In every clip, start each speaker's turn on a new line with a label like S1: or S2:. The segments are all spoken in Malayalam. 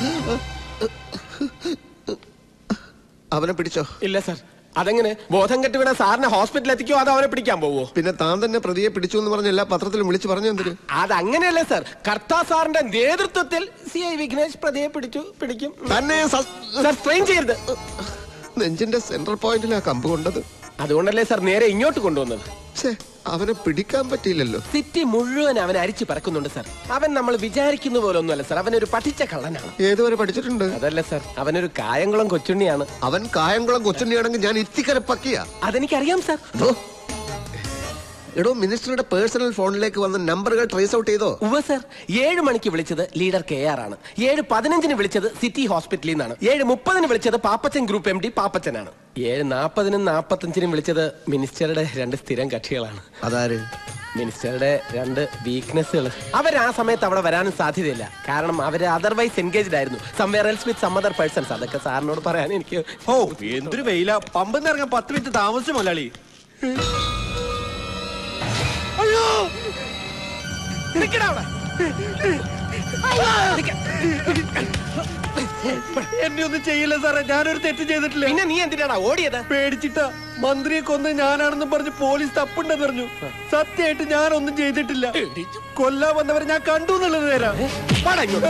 S1: അവനെ പിടിച്ചോ
S2: ഇല്ല സർ അതെങ്ങനെ ബോധം കെട്ട് വീണ സാറിനെ ഹോസ്പിറ്റലിൽ എത്തിക്കോ അതോ അവനെ പിടിക്കാൻ പോവോ
S1: പിന്നെ താൻ തന്നെ പ്രതിയെ പിടിച്ചു എന്ന് പറഞ്ഞ എല്ലാ പത്രത്തിലും വിളിച്ചു പറഞ്ഞു എന്തിന്
S2: അതങ്ങനെയല്ല സർ കർത്താ സാറിന്റെ നേതൃത്വത്തിൽ സി ഐ വിഘ്നേഷ് പ്രതിയെ പിടിച്ചു പിടിക്കും
S1: തന്നെ സ-
S2: സർ സ്ട്രെയിൻ ചെയ്യരുത്
S1: നെഞ്ചിന്റെ സെൻട്രൽ പോയിന്റിലാ കമ്പ് കൊണ്ടത്
S2: അതുകൊണ്ടല്ലേ സർ നേരെ ഇങ്ങോട്ട് കൊണ്ടുവന്നത്
S1: ഛേ അവനെ പിടിക്കാൻ പറ്റിയില്ലല്ലോ
S2: സിറ്റി മുഴുവൻ അവൻ അരിച്ചു പറക്കുന്നുണ്ട് സർ അവൻ നമ്മൾ വിചാരിക്കുന്ന പോലെ ഒന്നുമല്ല സർ അവനൊരു പഠിച്ച കള്ളനാണ്
S1: ഏതുവരെ പഠിച്ചിട്ടുണ്ട്
S2: അതല്ല സർ അവനൊരു കായംകുളം കൊച്ചുണ്ണിയാണ്
S1: അവൻ കായംകുളം കൊച്ചുണ്ണിയാണെങ്കിൽ ഞാൻ ഇത്തിക്കര പക്കിയ
S2: അതെനിക്കറിയാം സർ
S1: എടോ മിനിസ്റ്ററുടെ പേഴ്സണൽ ഫോണിലേക്ക് വന്ന നമ്പറുകൾ ട്രേസ് ഔട്ട് ചെയ്തോ
S2: ഉവ സർ ഏഴ് മണിക്ക് വിളിച്ചത് ലീഡർ കെ ആർ ആണ് ഏഴ് പതിനഞ്ചിന് വിളിച്ചത് സിറ്റി ഹോസ്പിറ്റലിൽ നിന്നാണ് ഏഴ് മുപ്പതിന് വിളിച്ചത് പാപ്പച്ചൻ ഗ്രൂപ്പ് എം ഡി പാപ്പച്ചനാണ് ഏഴ് നാൽപ്പതിനും നാൽപ്പത്തഞ്ചിനും വിളിച്ചത് മിനിസ്റ്ററുടെ രണ്ട് സ്ഥിരം കക്ഷികളാണ്
S1: അതാര്
S2: മിനിസ്റ്ററുടെ രണ്ട് വീക്ക്നെസ്സുകൾ അവർ ആ സമയത്ത് അവിടെ വരാനും സാധ്യതയില്ല കാരണം അവര് അതർവൈസ് എൻഗേജ്ഡ് ആയിരുന്നു somewhere else with some other persons അതൊക്കെ സാറിനോട് പറയാൻ എനിക്ക്
S3: ഓ എന്തൊരു വെയില പമ്പിന്ന് ഇറങ്ങാൻ പത്ത് മിനിറ്റ് താമസിച്ചു മലയാളി
S2: അയ്യോ നിക്കടാ അവിടെ.
S3: എന്നെ ഒന്നും ചെയ്യില്ല സാറേ ഞാനൊരു തെറ്റ് ചെയ്തിട്ടില്ല
S2: പിന്നെ നീ എന്തിനാടാ ഓടിയത്
S3: പേടിച്ചിട്ടാ മന്ത്രിയെ കൊന്ന് ഞാനാണെന്ന് പറഞ്ഞ് പോലീസ് തപ്പുണ്ടെന്ന് പറഞ്ഞു സത്യമായിട്ട് ഞാനൊന്നും ചെയ്തിട്ടില്ല കൊല്ലാൻ വന്നവരെ ഞാൻ കണ്ടു എന്നുള്ളത് നേരാ
S2: വാടാ ഇങ്ങോട്ട്.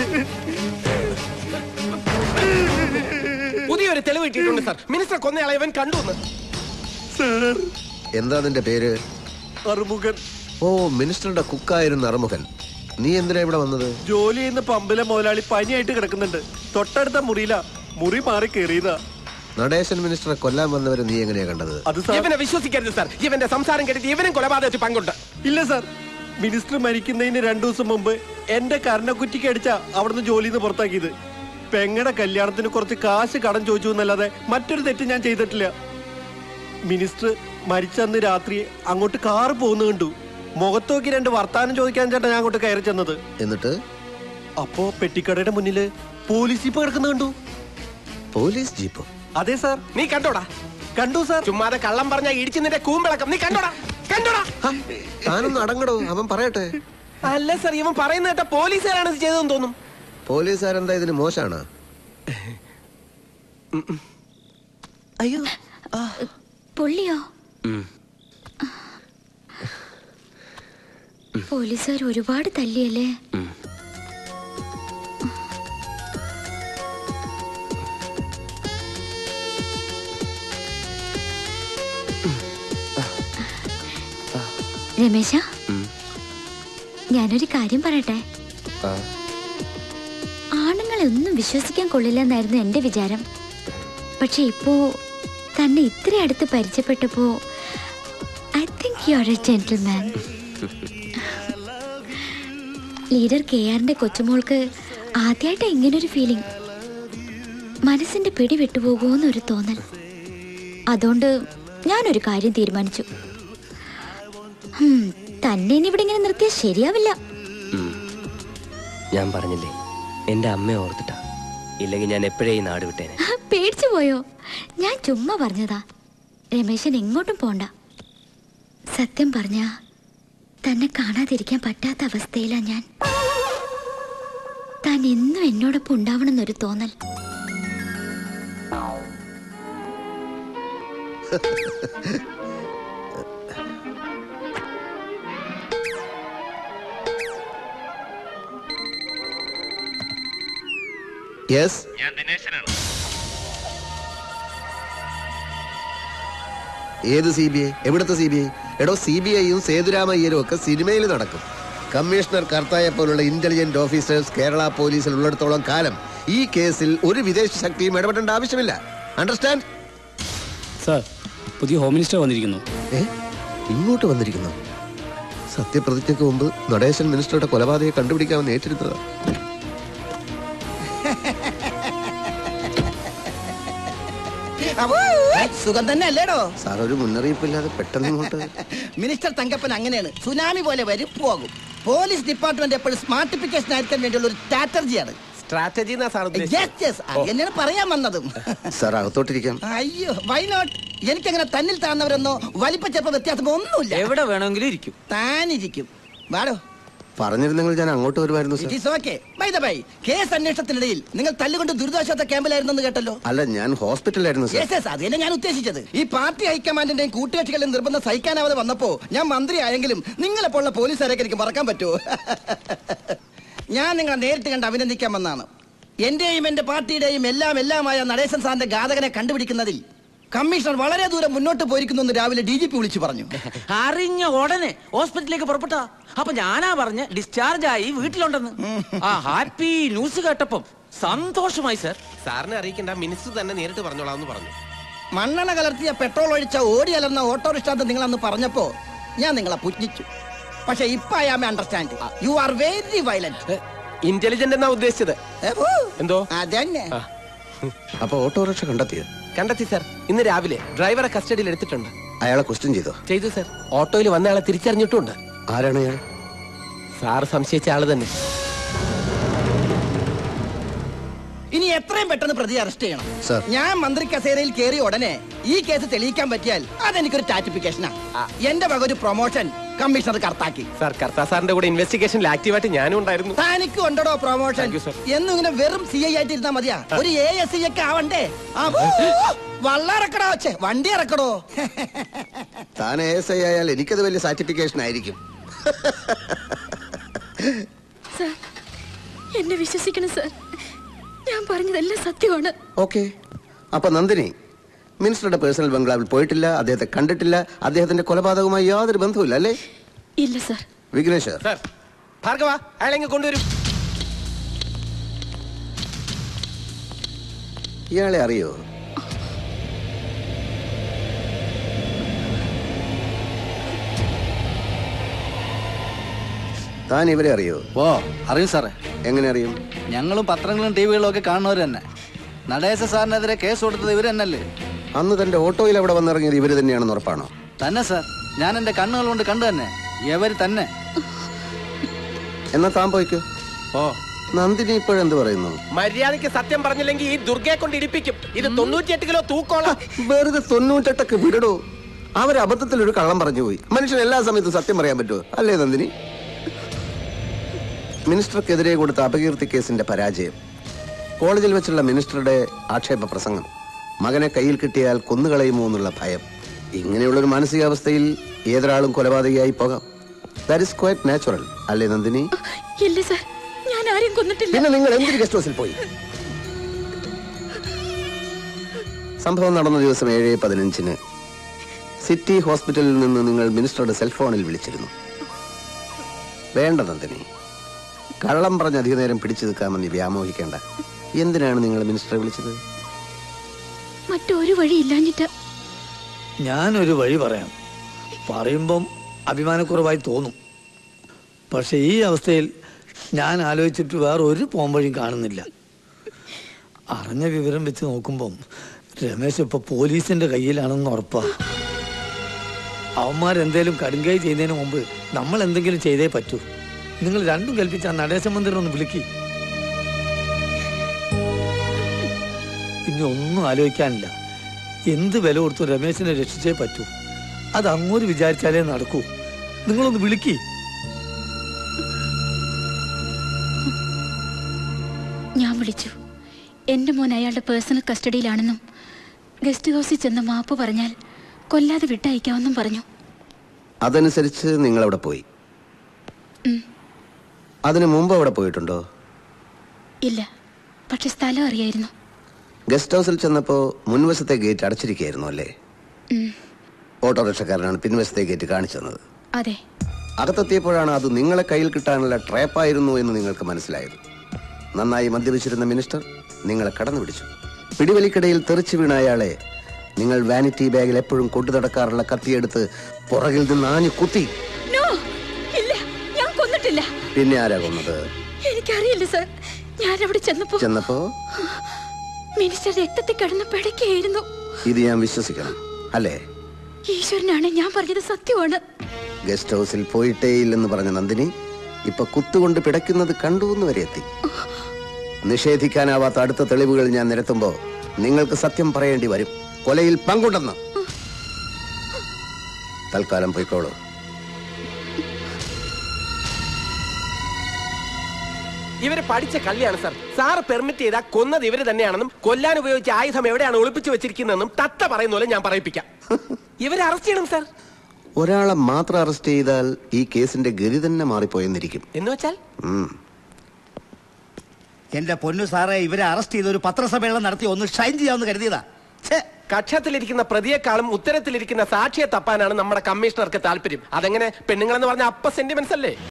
S2: പുതിയൊരു തെളിവ് കിട്ടിയിട്ടുണ്ട് സാർ മിനിസ്റ്റർ കൊന്നയാളെ ഇവൻ കണ്ടു എന്ന്
S3: സാർ
S1: എന്താ നിന്റെ പേര്
S3: അറുമുഖൻ
S1: ഓ മിനിസ്റ്ററുടെ കുക്കായിരുന്നു അറുമുഖൻ നീ എന്തിനാ ഇവിടെ വന്നത്
S3: ജോലി ചെയ്യുന്ന പമ്പിലെ മുതലാളി പനിയായിട്ട് കിടക്കുന്നുണ്ട് തൊട്ടടുത്ത മുറിയില മുറി മാറി കയറിയതാ
S1: നടേശൻ മിനിസ്റ്ററെ കൊല്ലാൻ വന്നവരെ നീ എങ്ങനെയാ കണ്ടത്
S3: അത് സാർ
S2: ഇവനെ വിശ്വസിക്കരുത് സാർ ഇവന്റെ സംസാരം കേട്ടിട്ട് ഇവനും കൊലപാതകത്തിൽ പങ്കുണ്ട്
S3: ഇല്ല സാർ മിനിസ്റ്റർ മരിക്കുന്നതിന് രണ്ടു ദിവസം മുമ്പ് എന്റെ കരണക്കുറ്റിക്ക് അടിച്ച അവിടുന്ന് ജോലിയിൽ നിന്ന് പുറത്താക്കിയത് പെങ്ങടെ കല്യാണത്തിന് കുറച്ച് കാശ് കടം ചോദിച്ചു എന്നല്ലാതെ മറ്റൊരു തെറ്റ് ഞാൻ ചെയ്തിട്ടില്ല മിനിസ്റ്റർ മരിച്ചന്ന് രാത്രി അങ്ങോട്ട് കാറ് പോകുന്ന കണ്ടു മുഖത്ത് നോക്കി രണ്ട് വർത്താനം ചോദിക്കാൻ ചേട്ടാ ഞാൻ അങ്ങോട്ട് കയറി ചെന്നത്
S1: എന്നിട്ട്
S3: അപ്പോ പെട്ടിക്കടയുടെ മുന്നില് പോലീസ് ജീപ്പ് കിടക്കുന്ന കണ്ടു
S1: പോലീസ് ജീപ്പോ
S3: അതെ സാർ
S2: നീ കണ്ടോടാ
S3: കണ്ടു സാർ
S2: ചുമ്മാതെ കള്ളം പറഞ്ഞ ഇടിച്ചു നിന്റെ കൂമ്പിളക്കം നീ കണ്ടോടാ കണ്ടോടാ
S1: താനൊന്ന് അടങ്ങടോ അവൻ പറയട്ടെ
S2: അല്ല സാർ ഇവൻ പറയുന്ന കേട്ട പോലീസുകാരാണ് ഇത് ചെയ്തതെന്ന് തോന്നും
S1: പോലീസുകാരെന്താ ഇതിന് മോശാണ്
S2: അയ്യോ
S4: പൊള്ളിയോ പോലീസുകാർ ഒരുപാട് തല്ലിയല്ലേ രമേശ ഞാനൊരു കാര്യം പറയട്ടെ ആണുങ്ങളെ ഒന്നും വിശ്വസിക്കാൻ കൊള്ളില്ലെന്നായിരുന്നു എന്റെ വിചാരം പക്ഷെ ഇപ്പോ തന്നെ ഇത്ര അടുത്ത് പരിചയപ്പെട്ടപ്പോ I think you are a gentleman leader K ആറിന്റെ കൊച്ചുമോൾക്ക് ആദ്യമായിട്ട് ഇങ്ങനൊരു ഫീലിംഗ് മനസ്സിന്റെ പിടി വിട്ടുപോകുമെന്നൊരു തോന്നൽ അതുകൊണ്ട് ഞാനൊരു കാര്യം തീരുമാനിച്ചു ഹും, തന്നെ ഇനി ഇവിടെ ഇങ്ങനെ നിർത്തിയാൽ ശരിയാവില്ല
S5: ഞാൻ പറഞ്ഞില്ലേ എന്റെ അമ്മയെ ഓർത്തിട്ടാ ഇല്ലെങ്കിൽ ഞാൻ എപ്പോഴേ ഈ നാട് വിട്ടേനെ
S4: പേടിച്ചു പോയോ ഞാൻ ചുമ്മാ പറഞ്ഞതാ രമേശൻ എങ്ങോട്ടും പോണ്ട സത്യം പറഞ്ഞ തന്നെ കാണാതിരിക്കാൻ പറ്റാത്ത അവസ്ഥയിലാ ഞാൻ താൻ എന്നും എന്നോടൊപ്പം ഉണ്ടാവണമെന്നൊരു തോന്നൽ
S1: യെസ്
S6: ഞാൻ ദിനേശനാണ്
S1: ഏത് സി ബി ഐ എവിടുത്തെ സി ബി ഐ എടോ സി ബി ഐയും സേതുരാമയ്യരും ഒക്കെ സിനിമയിൽ നടക്കും കമ്മീഷണർ കർത്തായെ പോലുള്ള ഇന്റലിജന്റ് ഓഫീസേഴ്സ് കേരള പോലീസിൽ ഉള്ളിടത്തോളം കാലം ഈ കേസിൽ ഒരു വിദേശ ശക്തിയും ഇടപെടേണ്ട ആവശ്യമില്ല അണ്ടർസ്റ്റാൻഡ്
S7: സാർ പുതിയ ഹോം മിനിസ്റ്റർ വന്നിരിക്കുന്നു
S1: ഏ ഇങ്ങോട്ട് വന്നിരിക്കുന്നു സത്യപ്രതിജ്ഞയ്ക്ക് മുമ്പ് നടേശൻ മിനിസ്റ്ററുടെ കൊലപാതകയെ കണ്ടുപിടിക്കാമെന്ന് ഏറ്റെടുത്തതാ
S8: സുഖം തന്നെ അല്ലേടോ
S1: സാർ ഒരു മുന്നറിയിപ്പില്ലാതെ പെട്ടെന്ന് ഇങ്ങോട്ട്
S8: മിനിസ്റ്റർ തങ്കപ്പൻ അങ്ങനെയാണ് സുനാമി പോലെ വരും പോകും പോലീസ് ഡിപ്പാർട്ട്മെന്റ് എപ്പോഴും സ്മാർട്ടിഫിക്കേഷൻ ആയിരിക്കാൻ വേണ്ടിയുള്ള ഒരു സ്ട്രാറ്റജിയാണ്
S2: സ്ട്രാറ്റജി എന്നാ സാർ
S8: യെസ് യെസ് അങ്ങനെയാണ് പറയാൻ വന്നതും
S1: സാർ അകത്തോട്ടിരിക്കാം
S8: അയ്യോ വൈ നോട്ട് എനിക്കങ്ങനെ തന്നിൽ താഴ്ന്നവരൊന്നോ വലിപ്പ ചെറുപ്പ വ്യത്യാസം ഒന്നുമില്ല
S5: എവിടെ വേണമെങ്കിലും ഇരിക്കും
S8: താനിരിക്കും വാടോ
S1: പറഞ്ഞിരുന്നെങ്കിൽ ഞാൻ അങ്ങോട്ട് വരുമായിരുന്നു
S8: it
S1: sir
S8: is okay by the by case അന്വേഷണത്തിനിടയിൽ നിങ്ങൾ തല്ലുകൊണ്ട് ദുരിതാശ്വാസ ക്യാമ്പിലായിരുന്നെന്ന് കേട്ടല്ലോ
S1: അല്ല ഞാൻ ഹോസ്പിറ്റലിലായിരുന്നു സർ
S8: യെസ് യെസ് അത് തന്നെ ഞാൻ ഉദ്ദേശിച്ചത് ഈ പാർട്ടി ഹൈക്കമാൻഡിന്റെയും കൂട്ടുകക്ഷികളുടെയും നിർബന്ധം സഹിക്കാനാവാതെ വന്നപ്പോ ഞാൻ മന്ത്രി ആയെങ്കിലും നിങ്ങളെപ്പോലുള്ള പോലീസുകാരൊക്കെ എനിക്ക് മറക്കാൻ പറ്റുമോ ഞാൻ നിങ്ങളെ നേരിട്ട് കണ്ട് അഭിനന്ദിക്കാൻ വന്നാണ് എന്റെയും എന്റെ പാർട്ടിയുടെയും എല്ലാം എല്ലാമായ നടേശൻ സാറിന്റെ ഘാതകനെ കണ്ടുപിടിക്കുന്നതിൽ കമ്മീഷണർ വളരെ ദൂരം മുന്നോട്ട് പോയിരിക്കുന്നു എന്ന് രാവിലെ ഡി ജി പി വിളിച്ചു പറഞ്ഞു
S6: അറിഞ്ഞ ഉടനെ ഹോസ്പിറ്റലിലേക്ക് പുറപ്പെട്ട അപ്പൊ ഞാനാ പറഞ്ഞ് ഡിസ്ചാർജ് ആയി വീട്ടിലുണ്ടെന്ന് ആ ഹാപ്പി ന്യൂസ് കേട്ടപ്പം സന്തോഷമായി സർ
S2: സാറിനെ അറിയിക്കേണ്ട മിനിസ്റ്റർ തന്നെ നേരിട്ട് പറഞ്ഞോളാം എന്ന് പറഞ്ഞു
S8: മണ്ണെണ്ണ കലർത്തിയ പെട്രോൾ ഒഴിച്ച ഓടി അലർന്ന ഓട്ടോറിക്ഷ എന്ന് നിങ്ങൾ അന്ന് പറഞ്ഞപ്പോ ഞാൻ നിങ്ങളെ പുറ്റിച്ചു പക്ഷെ ഇപ്പൊ I am understand you are very violent
S2: intelligent എന്നാ ഉദ്ദേശിച്ചത് എന്തോ?
S8: അതന്നെ
S2: ആ.
S1: അപ്പൊ ഓട്ടോറിക്ഷ കണ്ടെത്തിയോ
S2: കണ്ടെത്തി സാർ ഇന്ന് രാവിലെ ഡ്രൈവറെ കസ്റ്റഡിയിൽ എടുത്തിട്ടുണ്ട്
S1: അയാളെ ക്വസ്റ്റ്യൻ ചെയ്തോ
S2: ചെയ്തു സാർ ഓട്ടോയിൽ വന്ന ആളെ തിരിച്ചറിഞ്ഞിട്ടുണ്ട്
S1: ആരാണ് അയാൾ
S2: സാർ സംശയിച്ച ആള് തന്നെ
S8: ഇനി എത്രയും പെട്ടെന്ന് പ്രതി അറസ്റ്റ് ചെയ്യണം
S1: സർ.
S8: ഞാൻ മന്ത്രി കസേരയിൽ കയറിയ ഉടനെ ഈ കേസ് തെളിയിക്കാൻ പറ്റിയാൽ അതെനിക്കൊരു ടാറ്റിഫിക്കേഷനാ എന്റെ വക ഒരു പ്രൊമോഷൻ കമ്മീഷണർ കർത്താക്കി
S2: സാർ കർത്താ സാറിന്റെ കൂടെ ഇൻവെസ്റ്റിഗേഷനിൽ ആക്റ്റീവായിട്ട് ഞാനും ഉണ്ടായിരുന്നു
S8: തനിക്ക് ഉണ്ടോ പ്രൊമോഷൻ
S2: Thank you, sir.
S8: എന്നും ഇങ്ങനെ വെറും സി ഐ ആയിട്ട് ഇരുന്നാ മതിയാ ഒരു എ എസ് സി ഒക്കെ ആവണ്ടേ ആ, വള്ളം ഇറക്കടോ ചെ വണ്ടി ഇറക്കടോ
S1: താൻ എ എസ് ഐ ആയാൽ എനിക്കത് വലിയ സാറ്റിഫിക്കേഷൻ ആയിരിക്കും
S4: സർ എന്നെ വിശ്വസിക്കണം സർ ഞാൻ പറഞ്ഞതെല്ലാം സത്യമാണ്
S1: ഓക്കെ അപ്പൊ നന്ദിനി മിനിസ്റ്ററുടെ പേഴ്സണൽ ബംഗ്ലാവിൽ പോയിട്ടില്ല അദ്ദേഹത്തെ കണ്ടിട്ടില്ല അദ്ദേഹത്തിന്റെ കൊലപാതകവുമായി യാതൊരു ബന്ധവുമില്ല അല്ലേ
S4: ഇല്ല സർ
S1: വിഘ്നേശ്വർ
S2: സാർ ഭാർഗവ അയാളെ ഇങ്ങ് കൊണ്ടുവരും
S1: ഇയാളെ അറിയോ താൻ ഇവരെ അറിയോ
S9: ഓ അറിയും സാറേ
S1: എങ്ങനെ അറിയും
S9: ഞങ്ങളും പത്രങ്ങളും ടി വികളും ഒക്കെ കാണുന്നവർ തന്നെ നടേശ സാറിനെതിരെ കേസ് കൊടുത്തത് ഇവർ തന്നെയല്ലേ
S1: അന്ന് തന്റെ ഓട്ടോയിൽ അവിടെ വന്നിറങ്ങിയത് ഇവര് തന്നെയാണെന്ന് ഉറപ്പാണോ
S9: തന്നെ സാർ ഞാൻ എന്റെ കണ്ണുകൾ കൊണ്ട് കണ്ടു തന്നെ ഇവർ തന്നെ
S1: എന്നാ താൻ പോയിക്കോ
S9: ഓ
S1: നന്ദിനി ഇപ്പോഴെന്ത് പറയുന്നു
S2: മര്യാദയ്ക്ക് സത്യം പറഞ്ഞില്ലെങ്കിൽ ഈ ദുർഗയെ കൊണ്ട് ഇടിപ്പിക്കും ഇത് തൊണ്ണൂറ്റിയെട്ട് കിലോ തൂക്കോളം
S1: വെറുതെ തൊണ്ണൂറ്റെട്ടൊക്കെ വിടടോ അവർ അബദ്ധത്തിൽ ഒരു കള്ളം പറഞ്ഞു പോയി മനുഷ്യൻ എല്ലാ സമയത്തും സത്യം പറയാൻ പറ്റുമോ അല്ലേ നന്ദിനി മിനിസ്റ്റർക്കെതിരെ കൊടുത്ത അപകീർത്തി കേസിന്റെ പരാജയം കോളേജിൽ വെച്ചുള്ള മിനിസ്റ്ററുടെ ആക്ഷേപ പ്രസംഗം മകനെ കയ്യിൽ കിട്ടിയാൽ കൊന്നുകളയുമോ എന്നുള്ള ഭയം ഇങ്ങനെയുള്ളൊരു മാനസികാവസ്ഥയിൽ ഏതൊരാളും കൊലപാതകയായി പോകാം ദാറ്റ് ഇസ് ക്വൈറ്റ് നാച്ചുറൽ അല്ലേ നന്ദിനി
S4: ഇല്ല സർ ഞാൻ ആരെയും കൊന്നിട്ടില്ല
S1: പിന്നെ നിങ്ങൾ എന്തൊരു ഗസ്റ്റ് ഹൗസിൽ പോയി സംഭവം നടന്ന ദിവസം ഏഴ് പതിനഞ്ചിന് സിറ്റി ഹോസ്പിറ്റലിൽ നിന്ന് നിങ്ങൾ മിനിസ്റ്ററുടെ സെൽഫോണിൽ വിളിച്ചിരുന്നു വേണ്ട നന്ദിനി കള്ളം പറഞ്ഞ് അധിക നേരം പിടിച്ചു നിൽക്കാമെന്ന് വ്യാമോഹിക്കേണ്ട എന്തിനാണ് നിങ്ങൾ മിനിസ്റ്ററെ വിളിച്ചത്
S4: മറ്റൊരു വഴി ഇല്ലാഞ്ഞിട്ട്
S10: ഞാനൊരു വഴി പറയാം പറയുമ്പം അഭിമാനക്കുറവായി തോന്നും പക്ഷെ ഈ അവസ്ഥയിൽ ഞാൻ ആലോചിച്ചിട്ട് വേറെ ഒരു പോംവഴിയും കാണുന്നില്ല അറിഞ്ഞ വിവരം വെച്ച് നോക്കുമ്പം രമേശ് ഇപ്പൊ പോലീസിന്റെ കയ്യിലാണെന്ന് ഉറപ്പാ അവന്മാരെന്തേലും കടുങ്കൈ ചെയ്യുന്നതിന് മുമ്പ് നമ്മൾ എന്തെങ്കിലും ചെയ്തേ പറ്റൂ നിങ്ങൾ രണ്ടും കൽപ്പിച്ച ആ നടേശ മന്ദിരം ഒന്ന് വിളിക്കി ഇനി ഒന്നും ആലോചിക്കാനില്ല എന്ത് വില കൊടുത്തു രമേശിനെ രക്ഷിച്ചേ പറ്റൂ അത് അങ്ങോട്ട് വിചാരിച്ചാലേ നടക്കൂ നിങ്ങളൊന്ന് വിളിക്കി
S4: ഞാൻ വിളിച്ചു എന്റെ മോൻ അയാളുടെ പേഴ്സണൽ കസ്റ്റഡിയിലാണെന്നും ഗസ്റ്റ് ഹൗസിൽ ചെന്ന് മാപ്പ് പറഞ്ഞാൽ കൊല്ലാതെ വിട്ടയക്കാമെന്നും പറഞ്ഞു
S1: അതനുസരിച്ച് നിങ്ങൾ അവിടെ പോയി അതിനു മുമ്പ് അവിടെ പോയിട്ടുണ്ടോ
S4: ഇല്ല പക്ഷെ സ്ഥലം അറിയായിരുന്നു
S1: ഗസ്റ്റ് ഹൗസിൽ ചെന്നപ്പോ മുൻവശത്തെ ഗേറ്റ് അടച്ചിരിക്കുകയായിരുന്നു അല്ലേ
S4: ഉം,
S1: ഓട്ടോറിക്ഷക്കാരനാണ് പിൻവശത്തെ ഗേറ്റ് കാണിച്ചു തന്നത്
S4: അതെ
S1: അകത്തെത്തിയപ്പോഴാണ് അത് നിങ്ങളെ കയ്യിൽ കിട്ടാനുള്ള ട്രാപ്പായിരുന്നു എന്ന് നിങ്ങൾക്ക് മനസ്സിലായത് നന്നായി മദ്യപിച്ചിരുന്ന മിനിസ്റ്റർ നിങ്ങളെ കടന്നു പിടിച്ചു പിടിവലിക്കിടയിൽ തെറിച്ചു വീണ അയാളെ നിങ്ങൾ വാനിറ്റി ബാഗിൽ എപ്പോഴും കൊണ്ടു നടക്കാറുള്ള കത്തിയെടുത്ത് പുറകിൽ നിന്ന് ആഞ്ഞു കുത്തി
S4: നോ ഇല്ല ഞാൻ കൊന്നിട്ടില്ല
S1: പിന്നെ ആരാ കൊന്നത്
S4: എനിക്കറിയില്ല സർ ഞാൻ അവിടെ ചെന്നപ്പോ
S1: ചെന്നപ്പോ
S4: മിനിസ്റ്റർ രക്തത്തിൽ കിടന്ന് പിടയ്ക്കായിരുന്നു
S1: ഇത് ഞാൻ വിശ്വസിക്കണം അല്ലേ
S4: ഈശ്വരനാണ് ഞാൻ പറഞ്ഞത് സത്യമാണ്
S1: ഗസ്റ്റ് ഹൗസിൽ പോയിട്ടേ ഇല്ലെന്ന് പറഞ്ഞ നന്ദിനി ഇപ്പൊ കുത്തുകൊണ്ട് പിടയ്ക്കുന്നത് കണ്ടു എന്ന് വരെ എത്തി നിഷേധിക്കാനാവാത്ത അടുത്ത തെളിവുകൾ ഞാൻ നിരത്തുമ്പോ നിങ്ങൾക്ക് സത്യം പറയേണ്ടി വരും കൊലയിൽ പങ്കുണ്ടെന്ന് തൽക്കാലം പോയിക്കോളൂ
S2: ഇവര് പഠിച്ച കള്ളിയാണ് സാർ സാറ് പെർമിറ്റ് ചെയ്താൽ കൊന്നത് ഇവര് തന്നെയാണെന്നും കൊല്ലാൻ ഉപയോഗിച്ച ആയുധം എവിടെയാണ് ഒളിപ്പിച്ചു വെച്ചിരിക്കുന്നതെന്നും തത്ത പറയുന്ന പോലെ ഞാൻ പറയിപ്പിക്കാം ഇവരെ അറസ്റ്റ് ചെയ്യണം സാർ
S1: ഒരാളെ മാത്രം അറസ്റ്റ് ചെയ്താൽ ഈ കേസിന്റെ ഗതി തന്നെ മാറിപ്പോയെന്നിരിക്കും
S2: എന്ന് വെച്ചാൽ
S1: ഉം.
S8: എന്റെ പൊന്നു സാറേ ഇവരെ അറസ്റ്റ് ചെയ്ത് ഒരു പത്രസമ്മേളനം നടത്തി ഒന്ന് ഷൈൻ ചെയ്യാമെന്ന് കരുതിയതാ ഛേ
S2: കക്ഷത്തിലിരിക്കുന്ന പ്രതിയെക്കാളും ഉത്തരത്തിലിരിക്കുന്ന സാക്ഷിയെ തപ്പാനാണ് നമ്മുടെ കമ്മീഷണർക്ക് താല്പര്യം അതെങ്ങനെ പെണ്ണുങ്ങളെന്ന് പറഞ്ഞ അപ്പ സെന്റിമെന്റ്സ് അല്ലേ